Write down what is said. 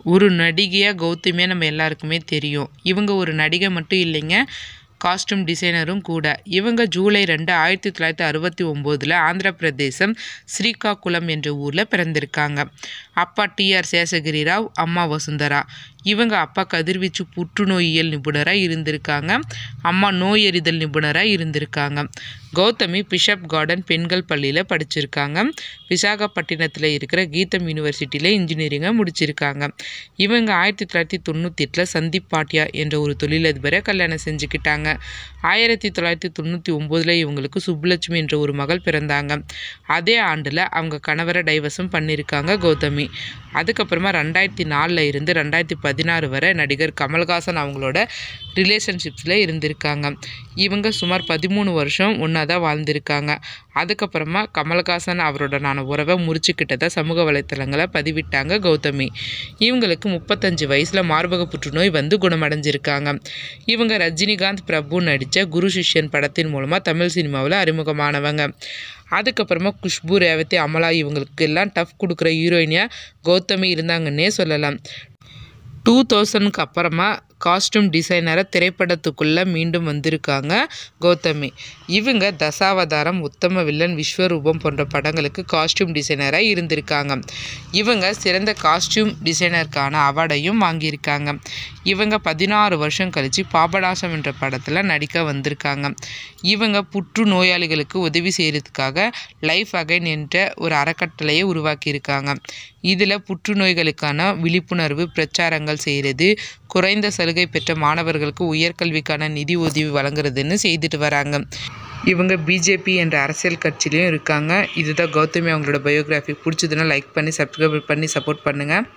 ஒரு நடிகையாக கௌதமியாக நம்ம எல்லாருக்குமே தெரியும் இவங்க ஒரு நடிகை மட்டும் இல்லைங்க காஸ்டியூம் டிசைனரும் கூட இவங்க ஜூலை ரெண்டு ஆயிரத்தி தொள்ளாயிரத்தி அறுபத்தி ஒம்போதில் ஆந்திர பிரதேசம் ஸ்ரீகாகுளம் என்ற ஊரில் பிறந்திருக்காங்க அப்பா டிஆர் சேஷகிரி ராவ் அம்மா வசுந்தரா இவங்க அப்பா கதிர்வீச்சு புற்றுநோயியல் நிபுணராக இருந்திருக்காங்க அம்மா நோயறிதல் நிபுணராக இருந்திருக்காங்க கௌதமி பிஷப் கார்டன் பெண்கள் பள்ளியில் படிச்சிருக்காங்க விசாகப்பட்டினத்தில் இருக்கிற கீதம் யூனிவர்சிட்டியில் இன்ஜினியரிங்கை முடிச்சிருக்காங்க இவங்க ஆயிரத்தி தொள்ளாயிரத்தி தொண்ணூற்றி எட்டில் சந்தீப் பாட்டியா என்ற ஒரு தொழிலதிபரை கல்யாணம் செஞ்சுக்கிட்டாங்க ஆயிரத்தி தொள்ளாயிரத்தி தொண்ணூற்றி ஒம்போதில் இவங்களுக்கு சுப்புலட்சுமி என்ற ஒரு மகள் பிறந்தாங்க அதே ஆண்டில் அவங்க கணவரை டைவர்ஸும் பண்ணியிருக்காங்க கௌதமி அதுக்கப்புறமா ரெண்டாயிரத்தி நாலில் இருந்து ரெண்டாயிரத்தி பதினாறு வரை நடிகர் கமல்ஹாசன் அவங்களோட ரிலேஷன்ஷிப்ஸில் இருந்திருக்காங்க இவங்க சுமார் பதிமூணு வருஷம் ஒன்றா தான் வாழ்ந்திருக்காங்க அதுக்கப்புறமா கமல்ஹாசன் அவரோடனான உறவை முறிச்சுக்கிட்டதை சமூக வலைத்தளங்களை பதிவிட்டாங்க கௌதமி இவங்களுக்கு முப்பத்தஞ்சு வயசில் மார்பக புற்றுநோய் வந்து குணமடைஞ்சிருக்காங்க இவங்க ரஜினிகாந்த் பிரபு நடித்த குரு சிஷ்யன் படத்தின் மூலமாக தமிழ் சினிமாவில் அறிமுகமானவங்க அதுக்கப்புறமா குஷ்பு ரேவதி அமலா இவங்களுக்கு எல்லாம் டஃப் கொடுக்குற ஹீரோயினியாக கௌதமி இருந்தாங்கன்னே சொல்லலாம் டூ தௌசண்ட்க்கு அப்புறமா காஸ்டியூம் டிசைனரை திரைப்படத்துக்குள்ளே மீண்டும் வந்திருக்காங்க கௌதமி இவங்க தசாவதாரம் உத்தம வில்லன் விஸ்வரூபம் போன்ற படங்களுக்கு காஸ்டியூம் டிசைனராக இருந்திருக்காங்க இவங்க சிறந்த காஸ்டியூம் டிசைனருக்கான அவார்டையும் வாங்கியிருக்காங்க இவங்க பதினாறு வருஷம் கழித்து பாபநாசம் என்ற படத்தில் நடிக்க வந்திருக்காங்க இவங்க புற்று நோயாளிகளுக்கு உதவி செய்கிறதுக்காக லைஃப் அகைன் என்ற ஒரு அறக்கட்டளையை உருவாக்கியிருக்காங்க இதில் புற்றுநோய்களுக்கான விழிப்புணர்வு பிரச்சாரங்கள் செய்கிறது குறைந்த சலுகை பெற்ற மாணவர்களுக்கு உயர்கல்விக்கான நிதி உதவி வழங்குறதுன்னு செய்துட்டு வராங்க இவங்க பிஜேபி என்ற அரசியல் கட்சியிலையும் இருக்காங்க இதுதான் கௌதமி அவங்களோட பயோகிராஃபி பிடிச்சதுன்னா லைக் பண்ணி சப்ஸ்கிரைப் பண்ணி சப்போர்ட் பண்ணுங்கள்